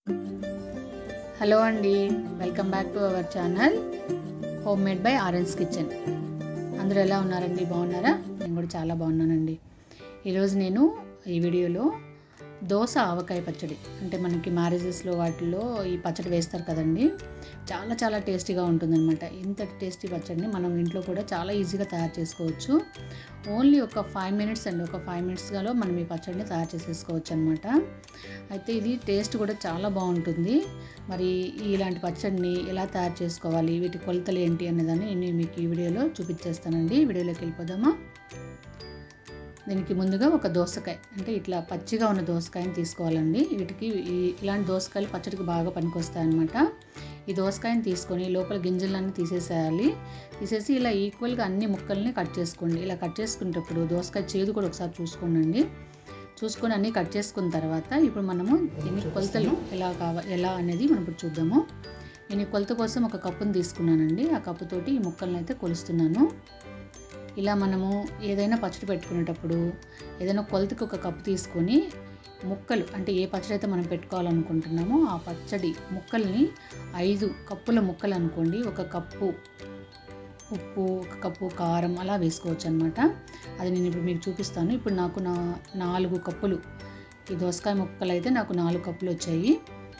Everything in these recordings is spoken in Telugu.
హలో అండి welcome back to our channel home made by Orange Kitchen అందరూ ఎలా ఉన్నారండి బాగున్నారా నేను కూడా చాలా బాగున్నానండి ఈరోజు నేను ఈ వీడియోలో దోశ ఆవకాయ పచ్చడి అంటే మనకి మ్యారేజెస్లో వాటిల్లో ఈ పచ్చడి వేస్తారు కదండి చాలా చాలా టేస్టీగా ఉంటుందన్నమాట ఇంత టేస్టీ పచ్చడిని మనం ఇంట్లో కూడా చాలా ఈజీగా తయారు చేసుకోవచ్చు ఓన్లీ ఒక ఫైవ్ మినిట్స్ అండి ఒక ఫైవ్ మినిట్స్గాలో మనం ఈ పచ్చడిని తయారు చేసేసుకోవచ్చు అనమాట అయితే ఇది టేస్ట్ కూడా చాలా బాగుంటుంది మరి ఇలాంటి పచ్చడిని ఎలా తయారు చేసుకోవాలి వీటి కొలతలు ఏంటి అనేదాన్ని నేను మీకు ఈ వీడియోలో చూపించేస్తానండి వీడియోలోకి వెళ్ళిపోదామా దీనికి ముందుగా ఒక దోసకాయ అంటే ఇట్లా పచ్చిగా ఉన్న దోసకాయని తీసుకోవాలండి వీటికి ఈ ఇలాంటి దోసకాయలు పచ్చడికి బాగా పనికొస్తాయి అనమాట ఈ దోసకాయని తీసుకొని లోపల గింజలన్నీ తీసేసేయాలి తీసేసి ఇలా ఈక్వల్గా అన్ని ముక్కల్ని కట్ చేసుకోండి ఇలా కట్ చేసుకునేటప్పుడు దోసకాయ చేదు కూడా ఒకసారి చూసుకోండి చూసుకొని అన్నీ కట్ చేసుకున్న తర్వాత ఇప్పుడు మనము దీన్ని కొలతలు ఎలా కావాలి ఎలా అనేది మనం ఇప్పుడు చూద్దాము నేను ఈ కొలత కోసం ఒక కప్పుని తీసుకున్నానండి ఆ కప్పుతోటి ఈ ముక్కల్ని అయితే కొలుస్తున్నాను ఇలా మనము ఏదైనా పచ్చడి పెట్టుకునేటప్పుడు ఏదైనా కొలతకి ఒక కప్పు తీసుకొని ముక్కలు అంటే ఏ పచ్చడి అయితే మనం పెట్టుకోవాలనుకుంటున్నామో ఆ పచ్చడి ముక్కల్ని ఐదు కప్పుల ముక్కలు అనుకోండి ఒక కప్పు ఉప్పు ఒక కప్పు కారం అలా వేసుకోవచ్చు అనమాట అది నేను ఇప్పుడు మీకు చూపిస్తాను ఇప్పుడు నాకు నా నాలుగు కప్పులు ఈ దోసకాయ ముక్కలు అయితే నాకు నాలుగు కప్పులు వచ్చాయి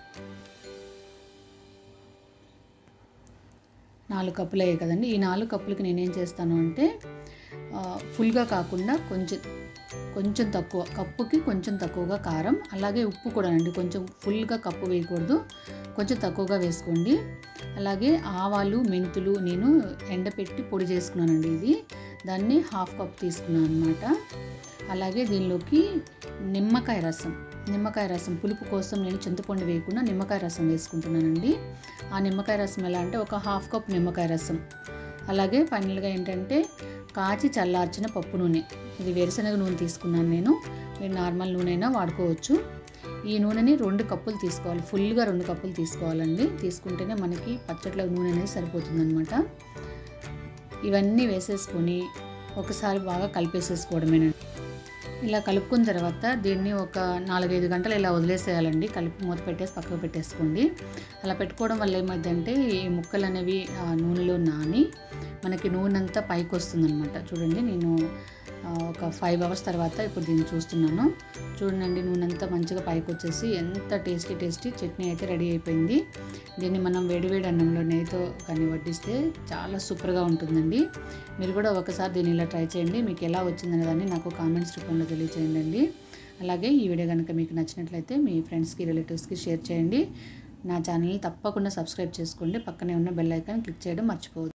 నాలుగు కప్పులు అయ్యాయి కదండి ఈ నాలుగు కప్పులకి నేనేం చేస్తాను అంటే ఫుల్గా కాకుండా కొంచెం కొంచెం తక్కువ కప్పుకి కొంచెం తక్కువగా కారం అలాగే ఉప్పు కూడా అండి కొంచెం ఫుల్గా కప్పు వేయకూడదు కొంచెం తక్కువగా వేసుకోండి అలాగే ఆవాలు మెంతులు నేను ఎండపెట్టి పొడి చేసుకున్నానండి ఇది దాన్ని హాఫ్ కప్ తీసుకున్నాను అనమాట అలాగే దీనిలోకి నిమ్మకాయ రసం నిమ్మకాయ రసం పులుపు కోసం నేను చింతపండు వేయకుండా నిమ్మకాయ రసం వేసుకుంటున్నానండి ఆ నిమ్మకాయ రసం ఎలా అంటే ఒక హాఫ్ కప్ నిమ్మకాయ రసం అలాగే ఫైనల్గా ఏంటంటే కాచి చల్లార్చిన పప్పు నూనె ఇది వేరుశనగ నూనె తీసుకున్నాను నేను మీరు నార్మల్ నూనె అయినా వాడుకోవచ్చు ఈ నూనెని రెండు కప్పులు తీసుకోవాలి ఫుల్గా రెండు కప్పులు తీసుకోవాలండి తీసుకుంటేనే మనకి పచ్చట్లో నూనె అనేది సరిపోతుందన్నమాట ఇవన్నీ వేసేసుకొని ఒకసారి బాగా కలిపేసేసుకోవడమేనండి ఇలా కలుపుకున్న తర్వాత దీన్ని ఒక నాలుగైదు గంటలు ఇలా వదిలేసేయాలండి కలిపి మూత పెట్టేసి పక్కకు పెట్టేసుకోండి అలా పెట్టుకోవడం వల్ల ఏమైందంటే ఈ ముక్కలు అనేవి ఆ నూనెలో నాని మనకి నూనె అంతా పైకి వస్తుందన్నమాట చూడండి నేను ఒక ఫైవ్ అవర్స్ తర్వాత ఇప్పుడు దీన్ని చూస్తున్నాను చూడండి నూనె అంతా మంచిగా పైకి వచ్చేసి ఎంత టేస్టీ టేస్టీ చట్నీ అయితే రెడీ అయిపోయింది దీన్ని మనం వేడివేడి అన్నంలో నెయ్యితో కానీ వడ్డిస్తే చాలా సూపర్గా ఉంటుందండి మీరు కూడా ఒకసారి దీన్ని ఇలా ట్రై చేయండి మీకు ఎలా వచ్చిందనే దాన్ని నాకు కామెంట్స్ రూపంలో తెలియచేయండి అలాగే ఈ వీడియో కనుక మీకు నచ్చినట్లయితే మీ ఫ్రెండ్స్కి రిలేటివ్స్కి షేర్ చేయండి నా ఛానల్ని తప్పకుండా సబ్స్క్రైబ్ చేసుకోండి పక్కనే ఉన్న బెల్ ఐకాన్ క్లిక్ చేయడం మర్చిపోవద్దు